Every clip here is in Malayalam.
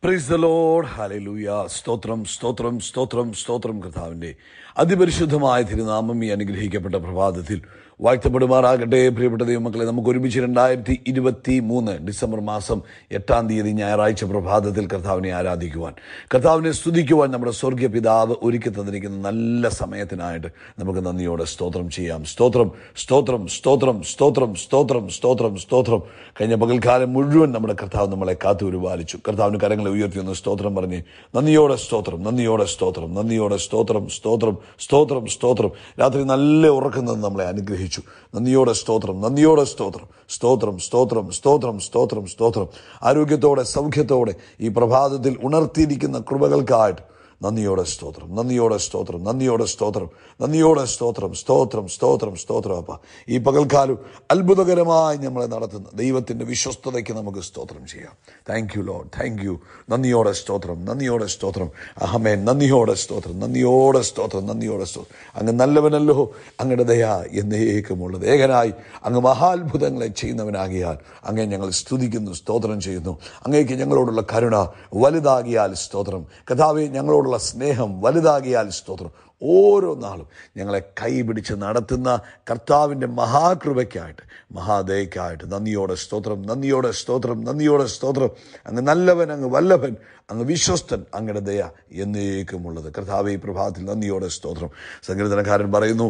പ്രൈസ് ദ ലോഡ് ഹാലലൂയ സ്തോത്രം സ്തോത്രം സ്തോത്രം സ്തോത്രം കർത്താവിന്റെ അതിപരിശുദ്ധമായ തിരുനാമം ഈ അനുഗ്രഹിക്കപ്പെട്ട പ്രഭാതത്തിൽ വാഴ്ത്തപ്പെടുമാറാകട്ടെ പ്രിയപ്പെട്ട ദൈവമക്കളെ നമുക്ക് ഒരുമിച്ച് രണ്ടായിരത്തി ഇരുപത്തി മൂന്ന് ഡിസംബർ മാസം എട്ടാം തീയതി ഞായറാഴ്ച പ്രഭാതത്തിൽ കർത്താവിനെ ആരാധിക്കുവാൻ കർത്താവിനെ സ്തുതിക്കുവാൻ നമ്മുടെ സ്വർഗീയ പിതാവ് ഒരുക്കി തന്നിരിക്കുന്ന നല്ല സമയത്തിനായിട്ട് നമുക്ക് നന്ദിയോടെ സ്തോത്രം ചെയ്യാം സ്തോത്രം സ്തോത്രം സ്തോത്രം സ്തോത്രം സ്തോത്രം സ്തോത്രം സ്തോത്രം കഴിഞ്ഞ പകൽക്കാലം മുഴുവൻ നമ്മുടെ കർത്താവ് നമ്മളെ കാത്തു ഒരുപാലിച്ചു കർത്താവിന് കരങ്ങളെ ഉയർത്തി ഒന്ന് സ്തോത്രം പറഞ്ഞ് നന്ദിയോടെ സ്തോത്രം നന്ദിയോടെ സ്തോത്രം നന്ദിയോടെ സ്തോത്രം സ്തോത്രം സ്തോത്രം സ്തോത്രം രാത്രി നല്ല ഉറക്കുന്നത് നമ്മളെ അനുഗ്രഹിച്ചു നന്ദിയോടെ സ്തോത്രം നന്ദിയോടെ സ്തോത്രം സ്തോത്രം സ്തോത്രം സ്തോത്രം സ്തോത്രം സ്തോത്രം ആരോഗ്യത്തോടെ സൗഖ്യത്തോടെ ഈ പ്രഭാതത്തിൽ ഉണർത്തിയിരിക്കുന്ന കൃപകൾക്കായിട്ട് നന്ദിയോടെ സ്തോത്രം നന്ദിയോടെ സ്തോത്രം നന്ദിയോടെ സ്തോത്രം നന്ദിയോടെ സ്തോത്രം സ്തോത്രം സ്തോത്രം സ്തോത്രം അപ്പ ഈ പകൽക്കാലം അത്ഭുതകരമായി നമ്മളെ നടത്തുന്ന ദൈവത്തിന്റെ വിശ്വസ്തതയ്ക്ക് നമുക്ക് സ്തോത്രം ചെയ്യാം thank you Lord thank you നന്ദിയോടെ സ്തോത്രം നന്ദിയോടെ സ്തോത്രം അഹമേൻ നന്ദിയോടെ സ്തോത്രം നന്ദിയോടെ സ്തോത്രം നന്ദിയോടെ സ്തോത്രം അങ്ങ് നല്ലവനല്ലോ അങ്ങയുടെ ദയ എന്നേക്കുമുള്ളത് ഏകനായി അങ്ങ് മഹാത്ഭുതങ്ങളെ ചെയ്യുന്നവനാകിയാൽ അങ്ങേ ഞങ്ങൾ സ്തുതിക്കുന്നു സ്തോത്രം ചെയ്യുന്നു അങ്ങേക്ക് ഞങ്ങളോടുള്ള കരുണ വലുതാകിയാൽ സ്തോത്രം കഥാവെ ഞങ്ങളോടുള്ള സ്നേഹം വലുതാകിയാൽ സ്തോത്രം ഓരോ നാളും ഞങ്ങളെ കൈപിടിച്ച് നടത്തുന്ന കർത്താവിൻ്റെ മഹാകൃപയ്ക്കായിട്ട് മഹാദയക്കായിട്ട് നന്ദിയോടെ സ്തോത്രം നന്ദിയോടെ സ്തോത്രം നന്ദിയോടെ സ്തോത്രം അങ്ങ് നല്ലവൻ അങ്ങ് വല്ലഭൻ അങ്ങ് വിശ്വസ്തൻ അങ്ങയുടെ ദയ എന്നേക്കുമുള്ളത് കർത്താവ് ഈ പ്രഭാതത്തിൽ നന്ദിയോടെ സ്തോത്രം സങ്കീർത്തനക്കാരൻ പറയുന്നു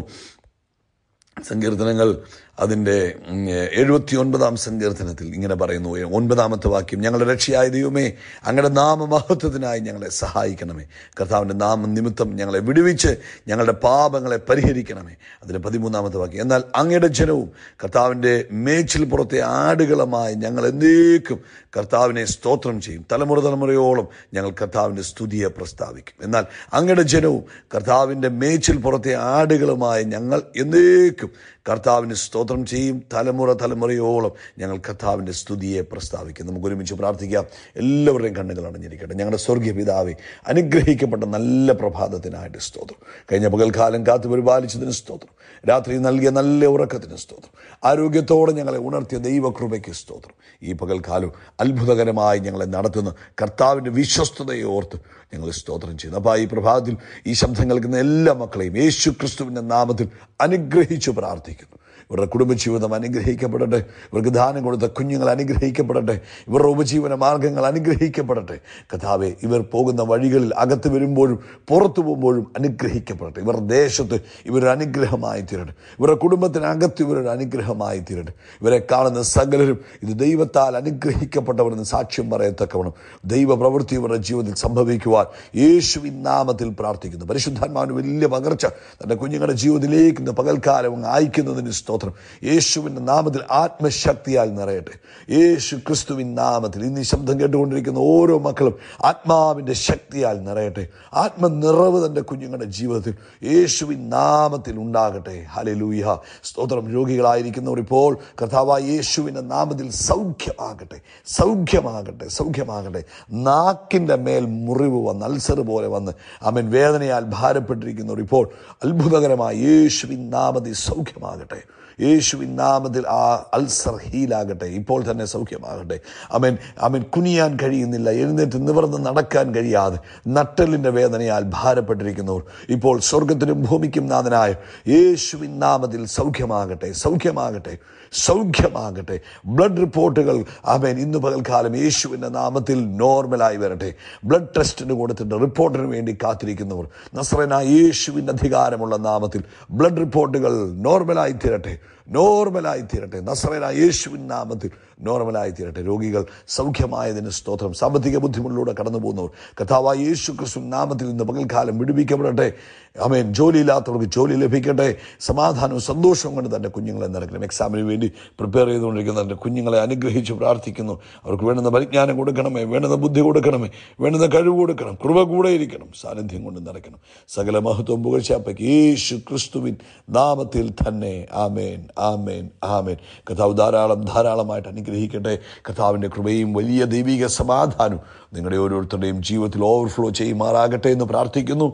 സങ്കീർത്തനങ്ങൾ അതിൻ്റെ എഴുപത്തി ഒൻപതാം സങ്കീർത്തനത്തിൽ ഇങ്ങനെ പറയുന്നു ഒൻപതാമത്തെ വാക്യം ഞങ്ങളുടെ രക്ഷയായ ദൈവമേ അങ്ങയുടെ നാമമഹത്വത്തിനായി ഞങ്ങളെ സഹായിക്കണമേ കർത്താവിൻ്റെ നാമ നിമിത്തം ഞങ്ങളെ വിടുവിച്ച് ഞങ്ങളുടെ പാപങ്ങളെ പരിഹരിക്കണമേ അതിൻ്റെ പതിമൂന്നാമത്തെ വാക്യം എന്നാൽ അങ്ങയുടെ ജനവും കർത്താവിൻ്റെ മേച്ചിൽ പുറത്തെ ആടുകളുമായി ഞങ്ങൾ എന്നേക്കും കർത്താവിനെ സ്തോത്രം ചെയ്യും തലമുറ തലമുറയോളം ഞങ്ങൾ കർത്താവിൻ്റെ സ്തുതിയെ പ്രസ്താവിക്കും എന്നാൽ അങ്ങയുടെ ജനവും കർത്താവിൻ്റെ മേച്ചിൽ പുറത്തെ ആടുകളുമായി ഞങ്ങൾ എന്നേക്കും കർത്താവിന് സ്തോത്രം ചെയ്യും തലമുറ തലമുറയോളം ഞങ്ങൾ കർത്താവിൻ്റെ സ്തുതിയെ പ്രസ്താവിക്കും നമുക്ക് ഒരുമിച്ച് പ്രാർത്ഥിക്കാം എല്ലാവരുടെയും കണ്ണുകൾ അടഞ്ഞിരിക്കട്ടെ ഞങ്ങളുടെ സ്വർഗീയ പിതാവെ അനുഗ്രഹിക്കപ്പെട്ട നല്ല പ്രഭാതത്തിനായിട്ട് സ്തോത്രം കഴിഞ്ഞ പകൽക്കാലം കാത്തു പരിപാലിച്ചതിന് സ്തോത്രം രാത്രി നൽകിയ നല്ല ഉറക്കത്തിന് സ്തോത്രം ആരോഗ്യത്തോടെ ഞങ്ങളെ ഉണർത്തിയ ദൈവകൃപയ്ക്ക് സ്തോത്രം ഈ പകൽക്കാലം അത്ഭുതകരമായി ഞങ്ങളെ നടത്തുന്ന കർത്താവിൻ്റെ വിശ്വസ്തതയെ ഓർത്ത് ഞങ്ങൾ സ്തോത്രം ചെയ്യുന്നു അപ്പോൾ ഈ പ്രഭാതത്തിൽ ഈ ശബ്ദം കേൾക്കുന്ന എല്ലാ മക്കളെയും യേശു ക്രിസ്തുവിൻ്റെ നാമത്തിൽ അനുഗ്രഹിച്ചു പ്രാർത്ഥിക്കുന്നു ഇവരുടെ കുടുംബജീവിതം അനുഗ്രഹിക്കപ്പെടട്ടെ ഇവർക്ക് ദാനം കൊടുത്ത കുഞ്ഞുങ്ങൾ അനുഗ്രഹിക്കപ്പെടട്ടെ ഇവരുടെ ഉപജീവന മാർഗങ്ങൾ അനുഗ്രഹിക്കപ്പെടട്ടെ കഥാവെ ഇവർ പോകുന്ന വഴികളിൽ അകത്ത് വരുമ്പോഴും പുറത്തു പോകുമ്പോഴും അനുഗ്രഹിക്കപ്പെടട്ടെ ഇവരുടെ ദേശത്ത് ഇവരൊരു അനുഗ്രഹമായി തീരട്ടെ ഇവരുടെ കുടുംബത്തിനകത്ത് ഇവരൊരു അനുഗ്രഹമായി തീരട്ടെ ഇവരെ കാണുന്ന സകലരും ഇത് ദൈവത്താൽ അനുഗ്രഹിക്കപ്പെട്ടവരെന്ന് സാക്ഷ്യം പറയത്തക്കവണ്ണം ദൈവ പ്രവൃത്തി ഇവരുടെ ജീവിതത്തിൽ സംഭവിക്കുവാൻ യേശുവിൻ നാമത്തിൽ പ്രാർത്ഥിക്കുന്നു പരിശുദ്ധാത്മാവിന് വലിയ പകർച്ച തൻ്റെ കുഞ്ഞുങ്ങളുടെ ജീവിതത്തിലേക്ക് ഇന്ന് പകൽക്കാലം അങ്ങ് അയക്കുന്നതിന് സ്തോത്രം യേശുവിൻ്റെ നാമത്തിൽ ആത്മശക്തിയാൽ നിറയട്ടെ യേശു ക്രിസ്തുവിൻ നാമത്തിൽ ഇന്ന് ഈ ശബ്ദം കേട്ടുകൊണ്ടിരിക്കുന്ന ഓരോ മക്കളും ആത്മാവിൻ്റെ ശക്തിയാൽ നിറയട്ടെ ആത്മനിറവ് തൻ്റെ കുഞ്ഞുങ്ങളുടെ ജീവിതത്തിൽ യേശുവിൻ നാമത്തിൽ ഉണ്ടാകട്ടെ ഹലലൂയ സ്തോത്രം രോഗികളായിരിക്കുന്നവർ ഇപ്പോൾ കർത്താവായ യേശുവിൻ്റെ നാമത്തിൽ സൗഖ്യമാകട്ടെ സൗഖ്യമാകട്ടെ സൗഖ്യമാകട്ടെ നാക്കിൻ്റെ മേൽ മുറിവ് വന്ന് അൽസർ പോലെ വന്ന് അവൻ വേദനയാൽ ഭാരപ്പെട്ടിരിക്കുന്നവർ ഇപ്പോൾ അത്ഭുതകരമായ യേശുവിൻ നാമത്തിൽ സൗഖ്യമാകട്ടെ യേശുവിൻ നാമത്തിൽ ആ അൾസർ ഹീലാകട്ടെ ഇപ്പോൾ തന്നെ സൗഖ്യമാകട്ടെ അവൻ അവൻ കുനിയാൻ കഴിയുന്നില്ല എഴുന്നേറ്റ് നിവർന്ന് നടക്കാൻ കഴിയാതെ നട്ടലിൻ്റെ വേദനയാൽ ഭാരപ്പെട്ടിരിക്കുന്നവർ ഇപ്പോൾ സ്വർഗത്തിനും ഭൂമിക്കും നാഥനായ യേശുവിൻ നാമത്തിൽ സൗഖ്യമാകട്ടെ സൗഖ്യമാകട്ടെ സൗഖ്യമാകട്ടെ ബ്ലഡ് റിപ്പോർട്ടുകൾ അവൻ ഇന്ന് പകൽക്കാലം യേശുവിൻ്റെ നാമത്തിൽ നോർമലായി വരട്ടെ ബ്ലഡ് ടെസ്റ്റിന് കൊടുത്തിട്ട് റിപ്പോർട്ടിന് വേണ്ടി കാത്തിരിക്കുന്നവർ നസ്രന യേശുവിൻ്റെ അധികാരമുള്ള നാമത്തിൽ ബ്ലഡ് റിപ്പോർട്ടുകൾ നോർമലായി തീരട്ടെ നോർമലായി തീരട്ടെ നസ്രന യേശുവിൻ നാമത്തിൽ നോർമലായി തീരട്ടെ രോഗികൾ സൗഖ്യമായതിന് സ്തോത്രം സാമ്പത്തിക ബുദ്ധിമുട്ടിലൂടെ കടന്നു പോകുന്നവർ കഥാവായ യേശു ക്രിസ്തു നാമത്തിൽ ഇന്ന് പകൽക്കാലം വിടുവിക്കപ്പെടട്ടെ അമേൻ ജോലിയില്ലാത്തവർക്ക് ജോലി ലഭിക്കട്ടെ സമാധാനവും സന്തോഷവും കൊണ്ട് തൻ്റെ കുഞ്ഞുങ്ങളെ നടക്കണം എക്സാമിന് വേണ്ടി പ്രിപ്പയർ ചെയ്തുകൊണ്ടിരിക്കുന്ന തൻ്റെ കുഞ്ഞുങ്ങളെ അനുഗ്രഹിച്ച് പ്രാർത്ഥിക്കുന്നു അവർക്ക് വേണ്ടുന്ന പരിജ്ഞാനം കൊടുക്കണമേ വേണ്ടുന്ന ബുദ്ധി കൊടുക്കണമേ വേണ്ടുന്ന കഴിവ് കൊടുക്കണം കൃപ കൂടെ ഇരിക്കണം സാന്നിധ്യം കൊണ്ട് നടക്കണം സകല മഹത്വം പുകഴ്ചാപ്പയ്ക്ക് യേശു ക്രിസ്തുവിൻ നാമത്തിൽ തന്നെ ആമേൻ ആമേൻ ആമേൻ കഥാവ് ധാരാളം ധാരാളമായിട്ട് അനുഗ്രഹിക്കട്ടെ കഥാവിൻ്റെ കൃപയും വലിയ ദൈവിക സമാധാനവും നിങ്ങളുടെ ഓരോരുത്തരുടെയും ജീവിതത്തിൽ ഓവർഫ്ലോ ചെയ്യുമാറാകട്ടെ എന്ന് പ്രാർത്ഥിക്കുന്നു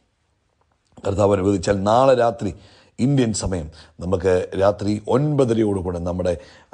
കർത്താവ് അനുവദിച്ചാൽ നാളെ രാത്രി ഇന്ത്യൻ സമയം നമുക്ക് രാത്രി ഒൻപതരയോടുകൂടെ നമ്മുടെ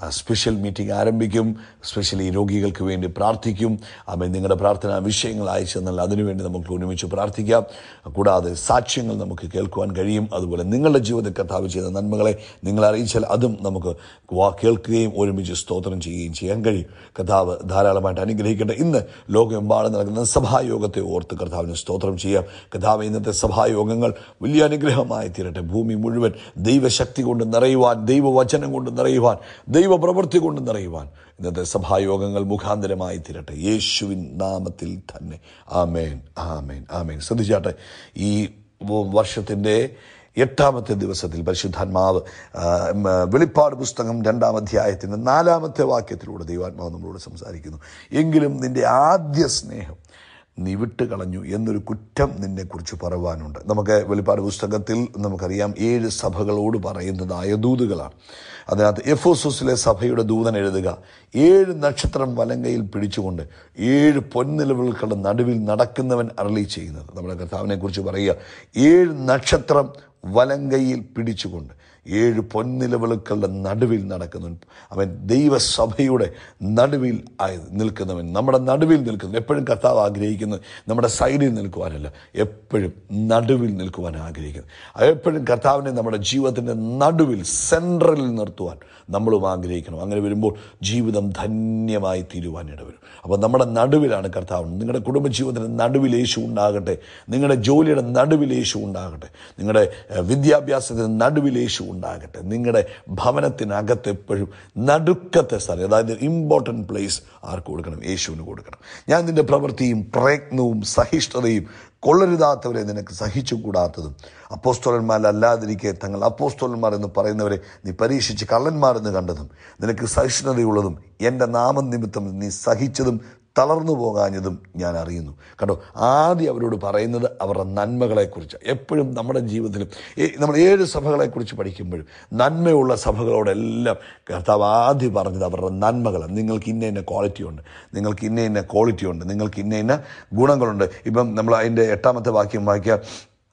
ആ, സ്പെഷ്യൽ മീറ്റിംഗ് ആരംഭിക്കും സ്പെഷ്യലി രോഗികൾക്ക് വേണ്ടി പ്രാർത്ഥിക്കും ആമേൻ നിങ്ങളുടെ പ്രാർത്ഥനാ വിഷയങ്ങൾ അയച്ചു തന്നാൽ അതിനുവേണ്ടി നമുക്ക് ഒരുമിച്ച് പ്രാർത്ഥിക്കാം കൂടാതെ സാക്ഷ്യങ്ങൾ നമുക്ക് കേൾക്കുവാൻ കഴിയും അതുപോലെ നിങ്ങളുടെ ജീവിതത്തിൽ കർത്താവ് ചെയ്ത നന്മകളെ നിങ്ങൾ അറിയിച്ചാൽ അതും നമുക്ക് വാ- കേൾക്കുകയും ഒരുമിച്ച് സ്തോത്രം ചെയ്യുകയും ചെയ്യാൻ കഴിയും കർത്താവ് ധാരാളമായിട്ട് അനുഗ്രഹിക്കട്ടെ ഇന്ന് ലോകമെമ്പാടും നടക്കുന്ന സഭായോഗത്തെ ഓർത്ത് കർത്താവിന് സ്തോത്രം ചെയ്യാം കർത്താവ് ഇന്നത്തെ സഭായോഗങ്ങൾ വലിയ അനുഗ്രഹമായി തീരട്ടെ ഭൂമി മുഴുവൻ ദൈവശക്തി കൊണ്ട് നിറയുവാൻ ദൈവവചനം കൊണ്ട് നിറയുവാൻ ദൈവപ്രവൃത്തി കൊണ്ട് നിറയുവാൻ ഇന്നത്തെ സഭായോഗങ്ങൾ മുഖാന്തരമായി തീരട്ടെ യേശുവിൻ നാമത്തിൽ തന്നെ ആമേൻ ആമേൻ ആമേൻ ശ്രദ്ധിച്ചാട്ടെ ഈ വർഷത്തിൻ്റെ എട്ടാമത്തെ ദിവസത്തിൽ പരിശുദ്ധാത്മാവ് ആ, ഉം, വെളിപ്പാട് പുസ്തകം രണ്ടാം അധ്യായത്തിൻ്റെ നാലാമത്തെ വാക്യത്തിലൂടെ ദൈവാത്മാവ് നമ്മളോട് സംസാരിക്കുന്നു എങ്കിലും നിന്റെ ആദ്യ സ്നേഹം നീ വിട്ടുകളഞ്ഞു എന്നൊരു കുറ്റം നിന്നെക്കുറിച്ച് പറയുവാനുണ്ട് നമുക്ക് വെളിപ്പാട് പുസ്തകത്തിൽ നമുക്കറിയാം ഏഴ് സഭകളോട് പറയുന്നതായ ദൂതുകളാണ് അതിനകത്ത് എഫോസോസിലെ സഭയുടെ ദൂതൻ എഴുതുക ഏഴ് നക്ഷത്രം വലങ്കയിൽ പിടിച്ചുകൊണ്ട് ഏഴ് പൊൻനിലവുകളുടെ നടുവിൽ നടക്കുന്നവൻ അരളി ചെയ്യുന്നത് നമ്മുടെ കർത്താവിനെ കുറിച്ച് പറയുക ഏഴ് നക്ഷത്രം വലങ്കയിൽ പിടിച്ചുകൊണ്ട് ഏഴ് പൊൻനിലവിളുക്കളുടെ നടുവിൽ നടക്കുന്നവൻ അവൻ ദൈവസഭയുടെ നടുവിൽ ആയി നിൽക്കുന്നവൻ നമ്മുടെ നടുവിൽ നിൽക്കുന്നു എപ്പോഴും കർത്താവ് ആഗ്രഹിക്കുന്നത് നമ്മുടെ സൈഡിൽ നിൽക്കുവാനല്ല എപ്പോഴും നടുവിൽ നിൽക്കുവാൻ ആഗ്രഹിക്കുന്നത് എപ്പോഴും കർത്താവിനെ നമ്മുടെ ജീവിതത്തിൻ്റെ നടുവിൽ സെൻട്രലിൽ നിർത്തുവാൻ നമ്മളും ആഗ്രഹിക്കണം അങ്ങനെ വരുമ്പോൾ ജീവിതം ധന്യമായി തീരുവാൻ ഇടവരും അപ്പോൾ നമ്മുടെ നടുവിലാണ് കർത്താവ് നിങ്ങളുടെ കുടുംബജീവിതത്തിൻ്റെ നടുവിൽ യേശു ഉണ്ടാകട്ടെ നിങ്ങളുടെ ജോലിയുടെ നടുവിൽ യേശു ഉണ്ടാകട്ടെ നിങ്ങളുടെ ഏഹ്, വിദ്യാഭ്യാസത്തിന് നടുവിൽ യേശു ഉണ്ടാകട്ടെ നിങ്ങളുടെ ഭവനത്തിനകത്ത് എപ്പോഴും നടുക്കത്തെ സ്ഥലം അതായത് ഇമ്പോർട്ടൻറ്റ് പ്ലേസ് ആർക്ക് കൊടുക്കണം യേശുവിന് കൊടുക്കണം ഞാൻ നിന്റെ പ്രവൃത്തിയും പ്രയത്നവും സഹിഷ്ണുതയും കൊള്ളരുതാത്തവരെ നിനക്ക് സഹിച്ചുകൂടാത്തതും അപ്പോസ്തോലന്മാരല്ലാതിരിക്കെ തങ്ങൾ അപ്പോസ്തോലന്മാർ എന്ന് പറയുന്നവരെ നീ പരീക്ഷിച്ച് കള്ളന്മാരെന്ന് കണ്ടതും നിനക്ക് സഹിഷ്ണുതയുള്ളതും എൻ്റെ നാമനിമിത്തം നീ സഹിച്ചതും തളർന്നു പോകാഞ്ഞതും ഞാൻ അറിയുന്നു കണ്ടോ ആദ്യം അവരോട് പറയുന്നത് അവരുടെ നന്മകളെക്കുറിച്ച് എപ്പോഴും നമ്മുടെ ജീവിതത്തിലും ഏ- നമ്മൾ ഏഴ് സഭകളെക്കുറിച്ച് പഠിക്കുമ്പോഴും നന്മയുള്ള സഭകളോടെല്ലാം കർത്താവ് ആദ്യം പറഞ്ഞത് അവരുടെ നന്മകളാണ് നിങ്ങൾക്ക് ഇന്ന ഇന്ന ക്വാളിറ്റി ഉണ്ട് നിങ്ങൾക്ക് ഇന്ന ഇന്ന ക്വാളിറ്റി ഉണ്ട് നിങ്ങൾക്ക് ഇന്ന ഇന്ന ഗുണങ്ങളുണ്ട് ഇപ്പം നമ്മൾ അതിൻ്റെ എട്ടാമത്തെ വാക്യം വായിക്കുക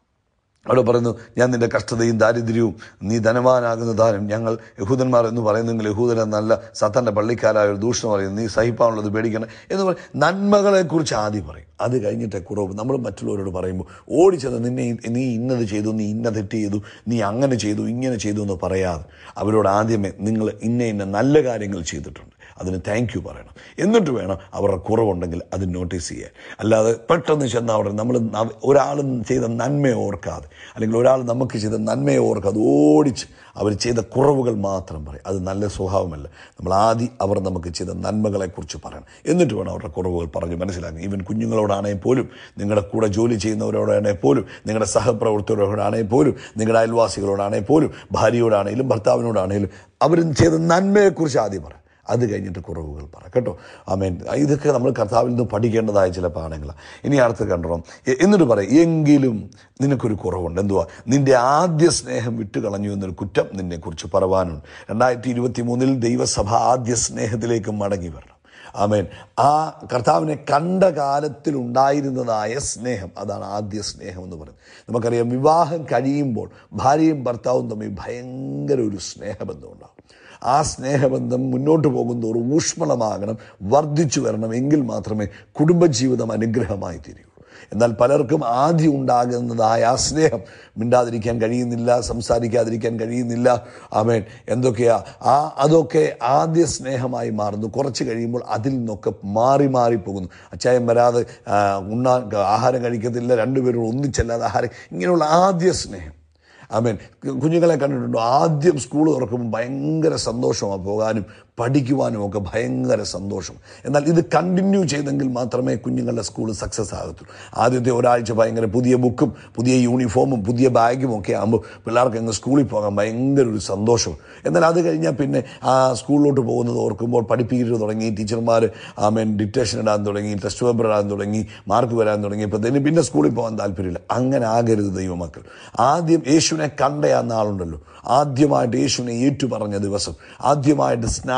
അവിടെ പറയുന്നു ഞാൻ നിന്റെ കഷ്ടതയും ദാരിദ്ര്യവും നീ ധനവാനാകുന്ന ദാനം ഞങ്ങൾ യഹൂദന്മാർ എന്ന് പറയുന്നെങ്കിൽ യഹൂദൻ എന്നല്ല സത്തൻ്റെ പള്ളിക്കാരായ ഒരു ദൂഷണം പറയുന്നു നീ സഹിപ്പാനുള്ളത് പേടിക്കണം എന്ന് പറയും നന്മകളെക്കുറിച്ച് ആദ്യം പറയും അത് കഴിഞ്ഞിട്ട് കുറവ് നമ്മൾ മറ്റുള്ളവരോട് പറയുമ്പോൾ ഓടിച്ചത് നിന്നെ ഇ- നീ ഇന്നത് ചെയ്തു നീ ഇന്ന തെറ്റ് ചെയ്തു നീ അങ്ങനെ ചെയ്തു ഇങ്ങനെ ചെയ്തു എന്ന് പറയാതെ അവരോട് ആദ്യമേ നിങ്ങൾ ഇന്ന ഇന്ന നല്ല കാര്യങ്ങൾ ചെയ്തിട്ടുണ്ട് അതിന് താങ്ക് യു പറയണം എന്നിട്ട് വേണം അവരുടെ കുറവുണ്ടെങ്കിൽ അത് നോട്ടീസ് ചെയ്യാൻ അല്ലാതെ പെട്ടെന്ന് ചെന്ന് അവിടെ നമ്മൾ ഒരാളും ചെയ്ത നന്മയെ ഓർക്കാതെ അല്ലെങ്കിൽ ഒരാൾ നമുക്ക് ചെയ്ത നന്മയെ ഓർക്കാതെ ഓടിച്ച് അവർ ചെയ്ത കുറവുകൾ മാത്രം പറയും അത് നല്ല സ്വഭാവമല്ല നമ്മൾ ആദ്യം അവർ നമുക്ക് ചെയ്ത നന്മകളെക്കുറിച്ച് പറയണം എന്നിട്ട് വേണം അവരുടെ കുറവുകൾ പറഞ്ഞ് മനസ്സിലാക്കുക ഈവൻ കുഞ്ഞുങ്ങളോടാണെങ്കിൽ പോലും നിങ്ങളുടെ കൂടെ ജോലി ചെയ്യുന്നവരോടാണെങ്കിൽ പോലും നിങ്ങളുടെ സഹപ്രവർത്തകരോടാണെങ്കിൽ പോലും നിങ്ങളുടെ അയൽവാസികളോടാണെങ്കിൽ പോലും ഭാര്യയോടാണെങ്കിലും ഭർത്താവിനോടാണെങ്കിലും അവരും ചെയ്ത നന്മയെക്കുറിച്ച് ആദ്യം പറയും അത് കഴിഞ്ഞിട്ട് കുറവുകൾ പറ കേട്ടോ ആമേൻ ഇതൊക്കെ നമ്മൾ കർത്താവിൽ നിന്ന് പഠിക്കേണ്ടതായ ചില പാഠങ്ങളാണ് ഇനി അടുത്ത് കണ്ടോ എ- എന്നിട്ട് പറയും എങ്കിലും നിനക്കൊരു കുറവുണ്ട് എന്തുവാ നിന്റെ ആദ്യ സ്നേഹം വിട്ടുകളഞ്ഞു എന്നൊരു കുറ്റം നിന്നെക്കുറിച്ച് പറവാനുണ്ട് രണ്ടായിരത്തി ഇരുപത്തി മൂന്നിൽ ദൈവസഭ ആദ്യ സ്നേഹത്തിലേക്ക് മടങ്ങി വരണം ആമേൻ ആ കർത്താവിനെ കണ്ട കാലത്തിൽ ഉണ്ടായിരുന്നതായ സ്നേഹം അതാണ് ആദ്യ സ്നേഹം എന്ന് പറയുന്നത് നമുക്കറിയാം വിവാഹം കഴിയുമ്പോൾ ഭാര്യയും ഭർത്താവും തമ്മിൽ ഭയങ്കര ഒരു സ്നേഹബന്ധം ഉണ്ടാകും ആ സ്നേഹബന്ധം മുന്നോട്ട് പോകുന്നതോറും ഊഷ്മളമാകണം വർദ്ധിച്ചു വരണം എങ്കിൽ മാത്രമേ കുടുംബജീവിതം അനുഗ്രഹമായി തീരൂ എന്നാൽ പലർക്കും ആദ്യം ഉണ്ടാകുന്നതായ ആ സ്നേഹം മിണ്ടാതിരിക്കാൻ കഴിയുന്നില്ല സംസാരിക്കാതിരിക്കാൻ കഴിയുന്നില്ല ആമേൻ എന്തൊക്കെയാ ആ അതൊക്കെ ആദ്യ സ്നേഹമായി മാറുന്നു കുറച്ച് കഴിയുമ്പോൾ അതിൽ നിന്നൊക്കെ മാറി മാറി പോകുന്നു അച്ചായം വരാതെ ആ, ഉണ്ണാൻ ആഹാരം കഴിക്കത്തില്ല രണ്ടുപേരും ഒന്നിച്ചല്ലാതെ ആഹാരം ഇങ്ങനെയുള്ള ആദ്യ സ്നേഹം ആമേൻ കുഞ്ഞുങ്ങളെ കണ്ടിട്ടുണ്ടോ ആദ്യം സ്കൂൾ തുറക്കുമ്പോൾ ഭയങ്കര സന്തോഷമാണ് പോകാനും പഠിക്കുവാനും ഒക്കെ ഭയങ്കര സന്തോഷം എന്നാൽ ഇത് കണ്ടിന്യൂ ചെയ്തെങ്കിൽ മാത്രമേ കുഞ്ഞുങ്ങളുടെ സ്കൂൾ സക്സസ് ആകത്തുള്ളൂ ആദ്യത്തെ ഒരാഴ്ച ഭയങ്കര പുതിയ ബുക്കും പുതിയ യൂണിഫോമും പുതിയ ബാഗും ഒക്കെ ആകുമ്പോൾ പിള്ളേർക്ക് അങ്ങ് സ്കൂളിൽ പോകാൻ ഭയങ്കര ഒരു സന്തോഷം എന്നാൽ അത് കഴിഞ്ഞാൽ പിന്നെ ആ സ്കൂളിലോട്ട് പോകുന്നത് ഓർക്കുമ്പോൾ പഠിപ്പിക്കൽ തുടങ്ങി ടീച്ചർമാർ ആമേൻ ഡിക്റ്റേഷൻ ഇടാൻ തുടങ്ങി ടെസ്റ്റ് പേപ്പർ ഇടാൻ തുടങ്ങി മാർക്ക് വരാൻ തുടങ്ങിയപ്പോഴത്തേന് പിന്നെ സ്കൂളിൽ പോകാൻ താല്പര്യമില്ല അങ്ങനെ ആകരുത് ദൈവമക്കൾ ആദ്യം യേശുവിനെ കണ്ട ആ നാളുണ്ടല്ലോ ആദ്യമായിട്ട് യേശുവിനെ ഏറ്റുപറഞ്ഞ ദിവസം ആദ്യമായിട്ട് സ്നാനം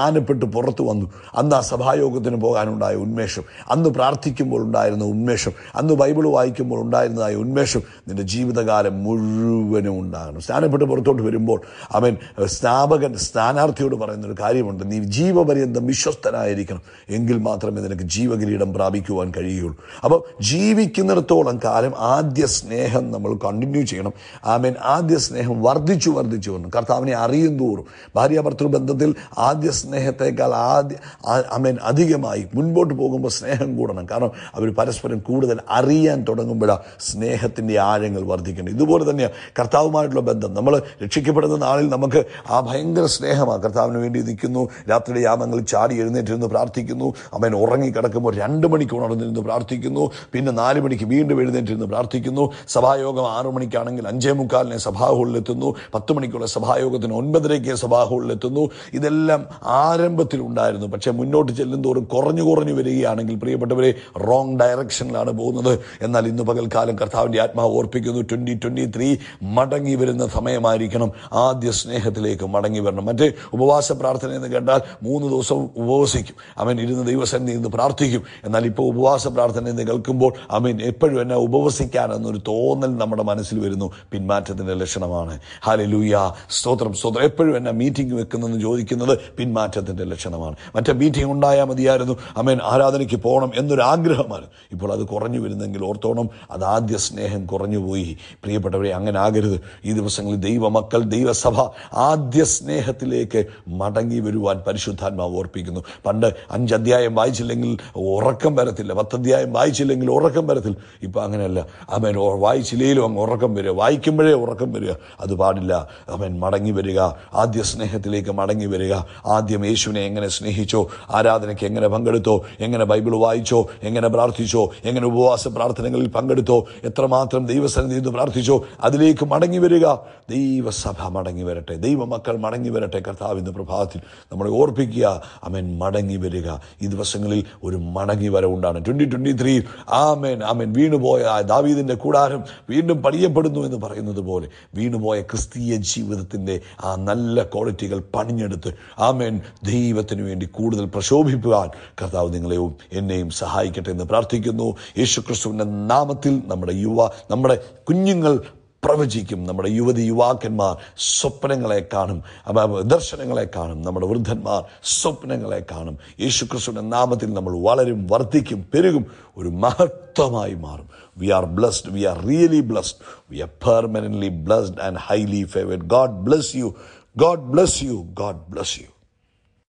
സ്നാനപ്പെട്ട് പുറത്തു വന്നു അന്ന് ആ സഭായോഗത്തിന് പോകാനുണ്ടായ ഉന്മേഷം അന്ന് പ്രാർത്ഥിക്കുമ്പോൾ ഉണ്ടായിരുന്ന ഉന്മേഷം അന്ന് ബൈബിൾ വായിക്കുമ്പോൾ ഉണ്ടായിരുന്നതായ ഉന്മേഷം നിന്റെ ജീവിതകാലം മുഴുവനും ഉണ്ടാകണം സ്നാനപ്പെട്ട് പുറത്തോട്ട് വരുമ്പോൾ അവൻ സ്നാപകൻ സ്ഥാനാർത്ഥിയോട് പറയുന്ന ഒരു കാര്യമുണ്ട് നീ ജീവപര്യന്തം വിശ്വസ്തനായിരിക്കണം എങ്കിൽ മാത്രമേ നിനക്ക് ജീവകിരീടം പ്രാപിക്കുവാൻ കഴിയുള്ളൂ അപ്പോൾ ജീവിക്കുന്നിടത്തോളം കാലം ആദ്യ സ്നേഹം നമ്മൾ കണ്ടിന്യൂ ചെയ്യണം ആമേൻ ആദ്യ സ്നേഹം വർദ്ധിച്ചു വർദ്ധിച്ചു വന്നു കർത്താവിനെ അറിയും തോറും ഭാര്യ ഭർത്തൃ ബന്ധത്തിൽ ആദ്യ സ്നേഹത്തെക്കാൾ ആദ്യ ആമേൻ അധികമായി മുൻപോട്ട് പോകുമ്പോൾ സ്നേഹം കൂടണം കാരണം അവർ പരസ്പരം കൂടുതൽ അറിയാൻ തുടങ്ങുമ്പോഴാണ് സ്നേഹത്തിൻ്റെ ആഴങ്ങൾ വർദ്ധിക്കണം ഇതുപോലെ തന്നെയാണ് കർത്താവുമായിട്ടുള്ള ബന്ധം നമ്മൾ രക്ഷിക്കപ്പെടുന്ന നാളിൽ നമുക്ക് ആ ഭയങ്കര സ്നേഹമാണ് കർത്താവിന് വേണ്ടി നിൽക്കുന്നു രാത്രിയുടെ യാമങ്ങളിൽ ചാടി എഴുന്നേറ്റിരുന്ന് പ്രാർത്ഥിക്കുന്നു അവൻ ഉറങ്ങിക്കിടക്കുമ്പോൾ രണ്ട് മണിക്ക് ഉണർന്നിരുന്ന് പ്രാർത്ഥിക്കുന്നു പിന്നെ നാല് മണിക്ക് വീണ്ടും എഴുന്നേറ്റിരുന്ന് പ്രാർത്ഥിക്കുന്നു സഭായോഗം ആറു മണിക്കാണെങ്കിൽ അഞ്ചേ മുക്കാലിനെ സഭാഹോളിലെത്തുന്നു പത്ത് മണിക്കുള്ള സഭായോഗത്തിന് ഒൻപതരയ്ക്ക് സഭാഹോളിലെത്തുന്നു ഇതെല്ലാം ആരംഭത്തിൽ ഉണ്ടായിരുന്നു പക്ഷേ മുന്നോട്ട് ചെല്ലുന്തോറും കുറഞ്ഞു കുറഞ്ഞു വരികയാണെങ്കിൽ പ്രിയപ്പെട്ടവരെ റോങ് ഡയറക്ഷനിലാണ് പോകുന്നത് എന്നാൽ ഇന്ന് പകൽക്കാലം കർത്താവിൻ്റെ ആത്മാവ് ഓർപ്പിക്കുന്നു ട്വന്റി ട്വന്റി ത്രീ മടങ്ങി വരുന്ന സമയമായിരിക്കണം ആദ്യ സ്നേഹത്തിലേക്ക് മടങ്ങി വരണം മറ്റേ ഉപവാസ പ്രാർത്ഥന എന്ന് കേട്ടാൽ മൂന്ന് ദിവസം ഉപവസിക്കും അവൻ ഇരുന്ന് ദൈവസന്നിധി നിന്ന് പ്രാർത്ഥിക്കും എന്നാൽ ഇപ്പോൾ ഉപവാസ പ്രാർത്ഥന എന്ന് കേൾക്കുമ്പോൾ അവൻ എപ്പോഴും എന്നെ ഉപവസിക്കാനെന്നൊരു തോന്നൽ നമ്മുടെ മനസ്സിൽ വരുന്നു പിന്മാറ്റത്തിന്റെ ലക്ഷണമാണ് ഹാലലൂയ സ്തോത്രം സ്തോത്രം എപ്പോഴും എന്നെ മീറ്റിംഗ് വെക്കുന്നെന്ന് ചോദിക്കുന്നത് പിന്മാറ്റത്തിന്റെ ലക്ഷണമാണ് മറ്റേ മീറ്റിംഗ് ഉണ്ടായാൽ മതിയായിരുന്നു അമേൻ ആരാധനയ്ക്ക് പോകണം എന്നൊരു ആഗ്രഹമാണ് ഇപ്പോൾ അത് കുറഞ്ഞു വരുന്നെങ്കിൽ ഓർത്തോണം അത് ആദ്യ സ്നേഹം കുറഞ്ഞുപോയി പ്രിയപ്പെട്ടവരെ അങ്ങനെ ആകരുത് ഈ ദിവസങ്ങളിൽ ദൈവമക്കൾ ദൈവസഭ ആദ്യ സ്നേഹത്തിലേക്ക് മടങ്ങി വരുവാൻ പരിശുദ്ധാത്മാവ് ഓർപ്പിക്കുന്നു പണ്ട് അഞ്ച് അധ്യായം വായിച്ചില്ലെങ്കിൽ ഉറക്കം വരത്തില്ല പത്തധ്യായം വായിച്ചില്ലെങ്കിൽ ഉറക്കം വരത്തില്ല ഇപ്പം അങ്ങനെയല്ല അവൻ വായിച്ചില്ലേലും അങ്ങ് ഉറക്കം വരിക വായിക്കുമ്പോഴേ ഉറക്കം വരിക അത് പാടില്ല അവൻ മടങ്ങി വരിക ആദ്യ സ്നേഹത്തിലേക്ക് മടങ്ങി വരിക ആദ്യം യേശുവിനെ എങ്ങനെ സ്നേഹിച്ചോ ആരാധനയ്ക്ക് എങ്ങനെ പങ്കെടുത്തോ എങ്ങനെ ബൈബിൾ വായിച്ചോ എങ്ങനെ പ്രാർത്ഥിച്ചോ എങ്ങനെ ഉപവാസ പ്രാർത്ഥനകളിൽ പങ്കെടുത്തോ എത്രമാത്രം ദൈവസന്നിധി നിന്ന് പ്രാർത്ഥിച്ചോ അതിലേക്ക് മടങ്ങി വരിക ദൈവസഭ മടങ്ങി വരട്ടെ ദൈവമക്കൾ മടങ്ങി വരട്ടെ കർത്താവിൻ്റെ പ്രഭാതത്തിൽ നമ്മളെ ഓർപ്പിക്കുക അവൻ മടങ്ങി വരിക ഈ ദിവസങ്ങളിൽ ഒരു മടങ്ങി വരവുണ്ടാണ് ട്വന്റി ട്വന്റി ത്രീ ആമേൻ ആമേൻ വീണുപോയ ആ ദാവീദിന്റെ കൂടാരം വീണ്ടും പണിയപ്പെടുന്നു എന്ന് പറയുന്നത് പോലെ വീണുപോയ ക്രിസ്തീയ ജീവിതത്തിന്റെ ആ നല്ല ക്വാളിറ്റികൾ പണിഞ്ഞെടുത്ത് ആമേൻ ദൈവത്തിന് വേണ്ടി കൂടുതൽ പ്രശോഭിക്കുവാൻ കർത്താവ് നിങ്ങളെയും എന്നെയും സഹായിക്കട്ടെ എന്ന് പ്രാർത്ഥിക്കുന്നു യേശുക്രിസ്തുവിന്റെ നാമത്തിൽ നമ്മുടെ യുവ നമ്മുടെ കുഞ്ഞുങ്ങൾ പ്രവചിക്കും നമ്മുടെ യുവതി യുവാക്കന്മാർ സ്വപ്നങ്ങളെ കാണും അവ ദർശനങ്ങളെ കാണും നമ്മുടെ വൃദ്ധന്മാർ സ്വപ്നങ്ങളെ കാണും യേശുക്രിസ്തുവിന്റെ നാമത്തിൽ നമ്മൾ വളരും വർദ്ധിക്കും പെരുകും ഒരു മഹത്വമായി മാറും we are blessed we are really blessed we are permanently blessed and highly favoured God bless you God bless you God bless U